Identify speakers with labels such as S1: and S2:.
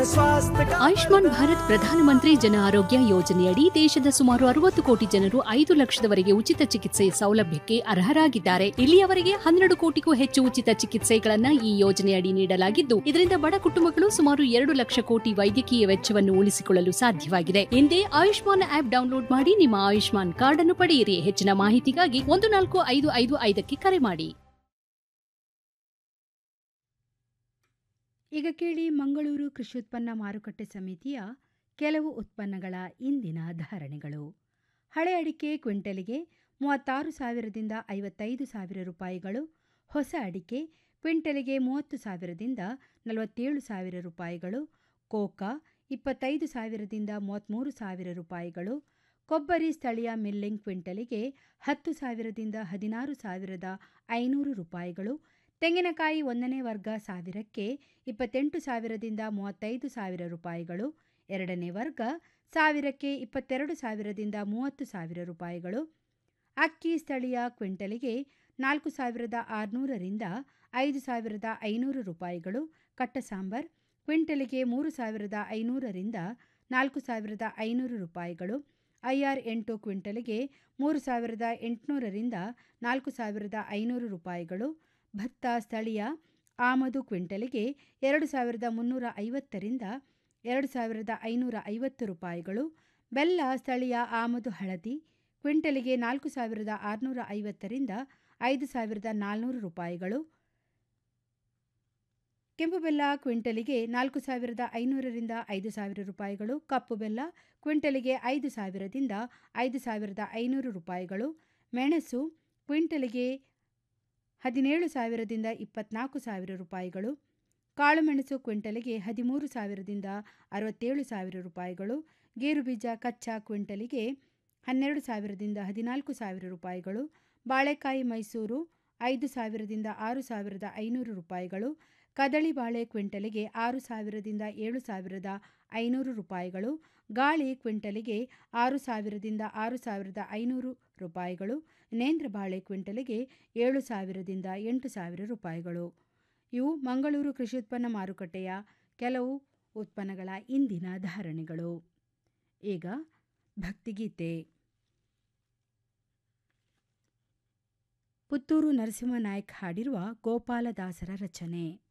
S1: स्वास्थ्य का
S2: ಆಯುಷ್ಮಾನ್ ಭಾರತ್ ಪ್ರಧಾನಮಂತ್ರಿ ಜನ ಆರೋಗ್ಯ ಯೋಜನೆಯಡಿ ದೇಶದ ಸುಮಾರು ಅರವತ್ತು ಕೋಟಿ ಜನರು ಐದು ಲಕ್ಷದವರೆಗೆ ಉಚಿತ ಚಿಕಿತ್ಸೆ ಸೌಲಭ್ಯಕ್ಕೆ ಅರ್ಹರಾಗಿದ್ದಾರೆ ಇಲ್ಲಿಯವರೆಗೆ ಹನ್ನೆರಡು ಕೋಟಿಗೂ ಹೆಚ್ಚು ಉಚಿತ ಚಿಕಿತ್ಸೆಗಳನ್ನ ಈ ಯೋಜನೆಯಡಿ ನೀಡಲಾಗಿದ್ದು ಇದರಿಂದ ಬಡ ಕುಟುಂಬಗಳು ಸುಮಾರು ಎರಡು ಲಕ್ಷ ಕೋಟಿ ವೈದ್ಯಕೀಯ ವೆಚ್ಚವನ್ನು ಉಳಿಸಿಕೊಳ್ಳಲು ಸಾಧ್ಯವಾಗಿದೆ ಹಿಂದೆ ಆಯುಷ್ಮಾನ್ ಆಪ್ ಡೌನ್ಲೋಡ್ ಮಾಡಿ ನಿಮ್ಮ ಆಯುಷ್ಮಾನ್ ಕಾರ್ಡ್ ಅನ್ನು ಪಡೆಯಿರಿ ಹೆಚ್ಚಿನ ಮಾಹಿತಿಗಾಗಿ ಒಂದು ನಾಲ್ಕು ಐದು ಐದು ಐದಕ್ಕೆ ಕರೆ ಮಾಡಿ
S3: ಈಗ ಕೇಳಿ ಮಂಗಳೂರು ಕೃಷಿ ಉತ್ಪನ್ನ ಮಾರುಕಟ್ಟೆ ಸಮಿತಿಯ ಕೆಲವು ಉತ್ಪನ್ನಗಳ ಇಂದಿನ ಧಾರಣೆಗಳು ಹಳೆ ಅಡಿಕೆ ಕ್ವಿಂಟಲಿಗೆ ಮೂವತ್ತಾರು ಸಾವಿರದಿಂದ ಐವತ್ತೈದು ಸಾವಿರ ರೂಪಾಯಿಗಳು ಹೊಸ ಅಡಿಕೆ ಕ್ವಿಂಟಲಿಗೆ ಮೂವತ್ತು ಸಾವಿರದಿಂದ ನಲವತ್ತೇಳು ಸಾವಿರ ರೂಪಾಯಿಗಳು ಕೋಕಾ ಇಪ್ಪತ್ತೈದು ಸಾವಿರದಿಂದ ಮೂವತ್ತ್ಮೂರು ಸಾವಿರ ರೂಪಾಯಿಗಳು ಕೊಬ್ಬರಿ ಸ್ಥಳೀಯ ಮಿಲ್ಲಿಂಗ್ ಕ್ವಿಂಟಲಿಗೆ ಹತ್ತು ಸಾವಿರದಿಂದ ಹದಿನಾರು ಸಾವಿರದ ಐನೂರು ರೂಪಾಯಿಗಳು ತೆಂಗಿನಕಾಯಿ ಒಂದನೇ ವರ್ಗ ಸಾವಿರಕ್ಕೆ ಇಪ್ಪತ್ತೆಂಟು ಸಾವಿರದಿಂದ ಮೂವತ್ತೈದು ಸಾವಿರ ರೂಪಾಯಿಗಳು ಎರಡನೇ ವರ್ಗ ಸಾವಿರಕ್ಕೆ ಇಪ್ಪತ್ತೆರಡು ಸಾವಿರದಿಂದ ಮೂವತ್ತು ಸಾವಿರ ರೂಪಾಯಿಗಳು ಅಕ್ಕಿ ಸ್ಥಳೀಯ ಕ್ವಿಂಟಲಿಗೆ ನಾಲ್ಕು ಸಾವಿರದ ಆರುನೂರರಿಂದ ಐದು ಸಾವಿರದ ಐನೂರು ರೂಪಾಯಿಗಳು ಕಟ್ಟ ಸಾಂಬಾರ್ ಕ್ವಿಂಟಲಿಗೆ ಮೂರು ಸಾವಿರದ ಐನೂರರಿಂದ ನಾಲ್ಕು ಸಾವಿರದ ಐನೂರು ರೂಪಾಯಿಗಳು ಐಆರ್ ಎಂಟು ಕ್ವಿಂಟಲಿಗೆ ಮೂರು ಸಾವಿರದ ಎಂಟುನೂರರಿಂದ ನಾಲ್ಕು ಸಾವಿರದ ಐನೂರು ರೂಪಾಯಿಗಳು ಭತ್ತ ಸ್ಥಳೀಯ ಆಮದು ಕ್ವಿಂಟಲಿಗೆ ಎರಡು ಸಾವಿರದ ಮುನ್ನೂರ ಐವತ್ತರಿಂದ ಎರಡು ಸಾವಿರದ ಐನೂರ ಐವತ್ತು ರೂಪಾಯಿಗಳು ಬೆಲ್ಲ ಸ್ಥಳೀಯ ಆಮದು ಹಳದಿ ಕ್ವಿಂಟಲಿಗೆ ನಾಲ್ಕು ಸಾವಿರದ ಆರುನೂರ ಐವತ್ತರಿಂದ ಐದು ಸಾವಿರದ ನಾಲ್ನೂರು ರೂಪಾಯಿಗಳು ಕೆಂಪು ಬೆಲ್ಲ ಕ್ವಿಂಟಲಿಗೆ ನಾಲ್ಕು ಸಾವಿರದ ಐನೂರರಿಂದ ಐದು ಸಾವಿರ ರೂಪಾಯಿಗಳು ಕಪ್ಪು ಬೆಲ್ಲ ಕ್ವಿಂಟಲಿಗೆ ಐದು ಸಾವಿರದಿಂದ ಐದು ಸಾವಿರದ ಐನೂರು ರೂಪಾಯಿಗಳು ಮೆಣಸು ಕ್ವಿಂಟಲಿಗೆ ಹದಿನೇಳು ಸಾವಿರದಿಂದ ಇಪ್ಪತ್ನಾಲ್ಕು ಸಾವಿರ ರೂಪಾಯಿಗಳು ಕಾಳುಮೆಣಸು ಕ್ವಿಂಟಲಿಗೆ ಹದಿಮೂರು ಸಾವಿರದಿಂದ ಅರವತ್ತೇಳು ಸಾವಿರ ರೂಪಾಯಿಗಳು ಗೇರುಬೀಜ ಕಚ್ಚಾ ಕ್ವಿಂಟಲಿಗೆ ಹನ್ನೆರಡು ಸಾವಿರದಿಂದ ಹದಿನಾಲ್ಕು ಸಾವಿರ ರೂಪಾಯಿಗಳು ಬಾಳೆಕಾಯಿ ಮೈಸೂರು ಐದು ಸಾವಿರದಿಂದ ಆರು ಸಾವಿರದ ಐನೂರು ರೂಪಾಯಿಗಳು ಕದಳಿ ಬಾಳೆ ಕ್ವಿಂಟಲಿಗೆ ಆರು ಸಾವಿರದಿಂದ ಏಳು ಸಾವಿರದ ಐನೂರು ರೂಪಾಯಿಗಳು ಗಾಳಿ ಕ್ವಿಂಟಲಿಗೆ ಆರು ಸಾವಿರದಿಂದ ಆರು ಸಾವಿರದ ಐನೂರು ರೂಪಾಯಿಗಳು ನೇಂದ್ರ ಬಾಳೆ ಕ್ವಿಂಟಲಿಗೆ ಏಳು ಸಾವಿರದಿಂದ ಎಂಟು ಸಾವಿರ ರೂಪಾಯಿಗಳು ಇವು ಮಂಗಳೂರು ಕೃಷಿ ಉತ್ಪನ್ನ ಮಾರುಕಟ್ಟೆಯ ಕೆಲವು ಉತ್ಪನ್ನಗಳ ಇಂದಿನ ಧಾರಣೆಗಳು ಈಗ ಭಕ್ತಿಗೀತೆ ಪುತ್ತೂರು ನರಸಿಂಹನಾಯಕ್ ಹಾಡಿರುವ ಗೋಪಾಲದಾಸರ ರಚನೆ